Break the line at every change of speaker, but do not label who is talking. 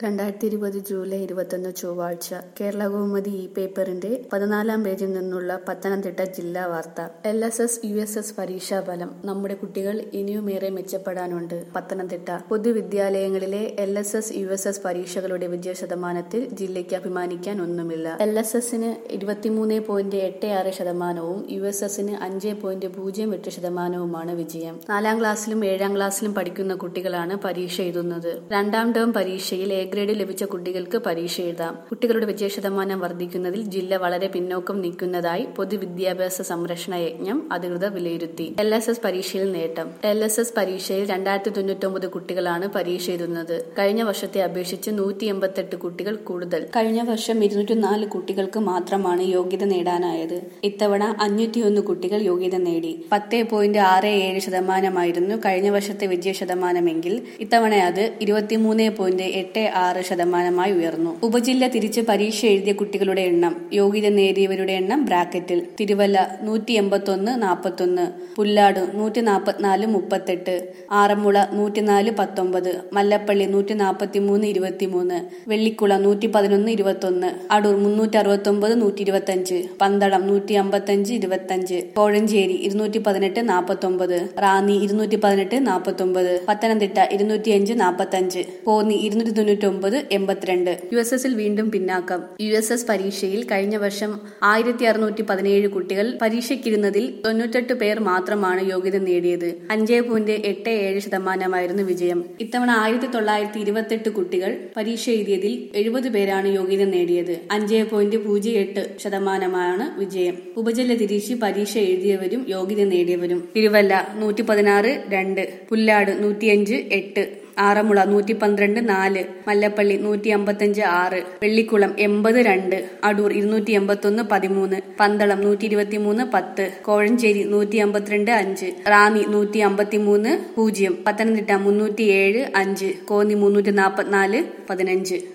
രണ്ടായിരത്തി ഇരുപത് ജൂലൈ ഇരുപത്തൊന്ന് ചൊവ്വാഴ്ച കേരള കൗമുദി ഈ പേപ്പറിന്റെ പതിനാലാം പേജിൽ നിന്നുള്ള പത്തനംതിട്ട ജില്ലാ വാർത്ത L S S U S S പരീക്ഷാഫലം നമ്മുടെ കുട്ടികൾ ഇനിയുമേറെ മെച്ചപ്പെടാനുണ്ട് പത്തനംതിട്ട പൊതുവിദ്യാലയങ്ങളിലെ L S S U S S പരീക്ഷകളുടെ വിജയ ശതമാനത്തിൽ ജില്ലയ്ക്ക് അഭിമാനിക്കാൻ ഒന്നുമില്ല എൽ എസ് എസിന് ഇരുപത്തിമൂന്ന് പോയിന്റ് എട്ട് ആറ് ശതമാനവും യു എസ് എസിന് അഞ്ച് പോയിന്റ് പൂജ്യം എട്ട് ശതമാനവുമാണ് വിജയം നാലാം ക്ലാസ്സിലും ഏഴാം ക്ലാസ്സിലും പഠിക്കുന്ന കുട്ടികളാണ് പരീക്ഷ എഴുതുന്നത് രണ്ടാം ടേം പരീക്ഷയിൽ എ ഗ്രേഡ് ലഭിച്ച കുട്ടികൾക്ക് പരീക്ഷ എഴുതാം കുട്ടികളുടെ വിജയ ശതമാനം വർദ്ധിക്കുന്നതിൽ ജില്ല വളരെ പിന്നോക്കം നിൽക്കുന്നതായി പൊതുവിദ്യാഭ്യാസ സംരക്ഷണ യജ്ഞം അധികൃതർ വിലയിരുത്തി എൽ എസ് എസ് പരീക്ഷയിൽ നേട്ടം എൽ എസ് എസ് പരീക്ഷയിൽ രണ്ടായിരത്തി തൊണ്ണൂറ്റൊമ്പത് കുട്ടികളാണ് പരീക്ഷ എഴുതുന്നത് കഴിഞ്ഞ വർഷത്തെ അപേക്ഷിച്ച് നൂറ്റി എൺപത്തെട്ട് കുട്ടികൾ കൂടുതൽ കഴിഞ്ഞ വർഷം ഇരുന്നൂറ്റി നാല് കുട്ടികൾക്ക് മാത്രമാണ് യോഗ്യത നേടാനായത് ഇത്തവണ അഞ്ഞൂറ്റിയൊന്ന് കുട്ടികൾ യോഗ്യത നേടി പത്ത് പോയിന്റ് ആറ് ഏഴ് ശതമാനമായിരുന്നു കഴിഞ്ഞ വർഷത്തെ വിജയ ശതമാനമെങ്കിൽ ഇത്തവണ അത് ഇരുപത്തിമൂന്ന് പോയിന്റ് എട്ട് ആറ് ശതമാനമായി ഉയർന്നു ഉപജില്ല തിരിച്ച് പരീക്ഷ എഴുതിയ കുട്ടികളുടെ എണ്ണം യോഗ്യത നേടിയവരുടെ എണ്ണം ബ്രാക്കറ്റിൽ തിരുവല്ല നൂറ്റി എൺപത്തൊന്ന് നാൽപ്പത്തൊന്ന് പുല്ലാട് നൂറ്റി നാൽപ്പത്തിനാല് മുപ്പത്തെട്ട് ആറന്മുള നൂറ്റിനാല് പത്തൊമ്പത് മല്ലപ്പള്ളി നൂറ്റി നാൽപ്പത്തി മൂന്ന് ഇരുപത്തിമൂന്ന് വെള്ളിക്കുളം നൂറ്റി പതിനൊന്ന് ഇരുപത്തൊന്ന് അടൂർ മുന്നൂറ്റി അറുപത്തൊമ്പത് നൂറ്റി ഇരുപത്തഞ്ച് പന്തളം നൂറ്റി അമ്പത്തഞ്ച് ഇരുപത്തഞ്ച് കോഴഞ്ചേരി ഇരുന്നൂറ്റി പതിനെട്ട് നാൽപ്പത്തൊമ്പത് റാന്നി ഇരുന്നൂറ്റി പതിനെട്ട് നാൽപ്പത്തൊമ്പത് പത്തനംതിട്ട ഇരുന്നൂറ്റിയഞ്ച് നാൽപ്പത്തഞ്ച് കോന്നി ഇരുന്നൂറ്റി തൊണ്ണൂറ്റൊമ്പത് എൺപത്തിരണ്ട് യു എസ് എസിൽ വീണ്ടും പിന്നാക്കം യു എസ് എസ് പരീക്ഷയിൽ കഴിഞ്ഞ വർഷം ആയിരത്തി അറുന്നൂറ്റി പതിനേഴ് കുട്ടികൾ പരീക്ഷയ്ക്കിരുന്നതിൽ തൊണ്ണൂറ്റെട്ട് പേർ മാത്രമാണ് യോഗ്യത നേടിയത് അഞ്ച് പോയിന്റ് എട്ട് ഏഴ് ശതമാനമായിരുന്നു വിജയം ഇത്തവണ ആയിരത്തി തൊള്ളായിരത്തി ഇരുപത്തെട്ട് കുട്ടികൾ പരീക്ഷ എഴുതിയതിൽ എഴുപത് പേരാണ് യോഗ്യത നേടിയത് അഞ്ച് പോയിന്റ് പൂജ്യം എട്ട് ശതമാനമാണ് വിജയം ഉപജില്ല തിരിച്ച് പരീക്ഷ എഴുതിയവരും യോഗ്യത നേടിയവരും തിരുവല്ല നൂറ്റി പതിനാറ് രണ്ട് പുല്ലാട് നൂറ്റിയഞ്ച് എട്ട് ആറന്മുള നൂറ്റി പന്ത്രണ്ട് നാല് മല്ലപ്പള്ളി നൂറ്റി അമ്പത്തഞ്ച് ആറ് വെള്ളിക്കുളം എൺപത് രണ്ട് അടൂർ ഇരുന്നൂറ്റി എൺപത്തൊന്ന് പതിമൂന്ന് പന്തളം നൂറ്റി ഇരുപത്തി മൂന്ന് പത്ത് കോഴഞ്ചേരി നൂറ്റി അമ്പത്തിരണ്ട് അഞ്ച് റാന്നി നൂറ്റി അമ്പത്തി മൂന്ന് പൂജ്യം പത്തനംതിട്ട മുന്നൂറ്റി ഏഴ് അഞ്ച് കോന്നി മുന്നൂറ്റി നാൽപ്പത്തിനാല് പതിനഞ്ച്